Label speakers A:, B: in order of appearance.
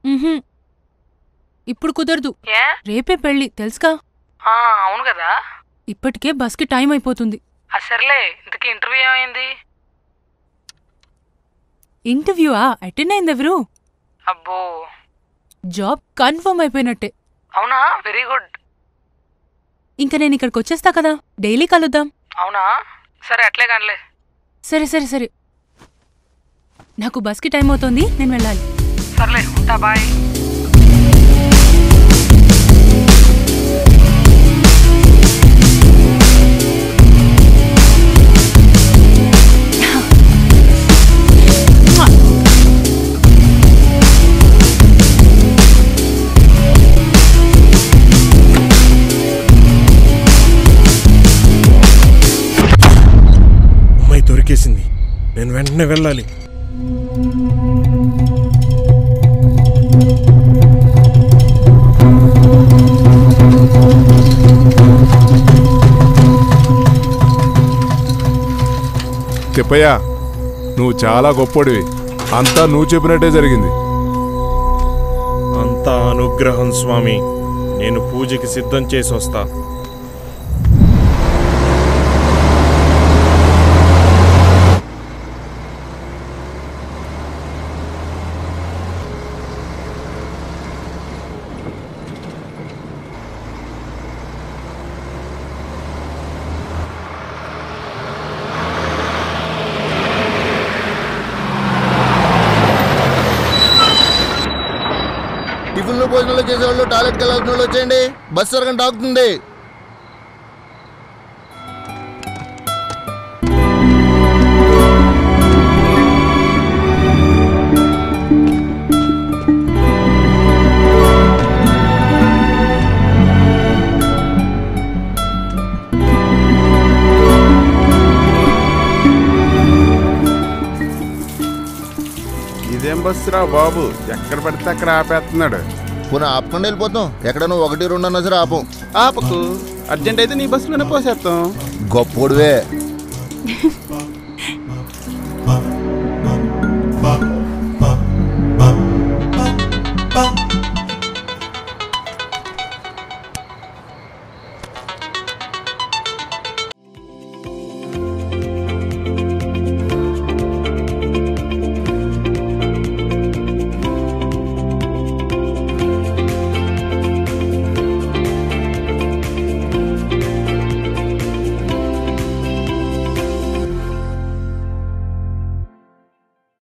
A: ఉహుం. ఇప్పుడు కుదరదు
B: ఏ
A: రేపే పెళ్ళి తెలుసుగా
B: ఆ, అవును కదా
A: ఇప్పటికే బస్కి టైం అయిపోతుంది
B: ఆ సర్లే ఇంతకీ ఇంటర్వ్యూ ఏమైంది
A: ఇంటర్వ్యూవా అటెండ్ అయింది ఎవరు
B: అబ్బో
A: జాబ్ కన్ఫర్మ్ అయిపోయినట్టే
B: అవునా వెరీ గుడ్
A: ఇంకా నేను ఇక్కడికి వచ్చేస్తా కదా డైలీ కలుద్దాం
B: అవునా సరే అట్లే కానిలే
A: సరే సరే సరే నాకు బస్కి టైం అవుతోంది నేను వెళ్ళాలి
B: సర్లే ఉంటా బాయ్
C: అమ్మాయి దొరికేసింది నేను వెంటనే వెళ్ళాలి
D: తిప్పయ్యా నువ్వు చాలా గొప్పడివి అంతా నువ్వు చెప్పినట్టే జరిగింది
C: అంతా అనుగ్రహం స్వామి నేను పూజకి సిద్ధం చేసి వస్తా
E: టిఫిన్లు భోజనాలు చేసేవాళ్ళు టాయిలెట్కి వెళ్ళాల్సిన వాళ్ళు వచ్చేయండి బస్సు అరగంట ఆగుతుంది
F: ఇదేం బస్సురా బాబు ఎక్కడ పడితే అక్కడ ఆపేస్తున్నాడు
E: పునః ఆపకుండా వెళ్ళిపోతాం ఎక్కడ నువ్వు ఒకటి రెండు అన్నా సరే ఆపం
F: ఆపకు అర్జెంట్ అయితే నీ బస్సులోనే పోసేస్తాం
E: గొప్పోడువే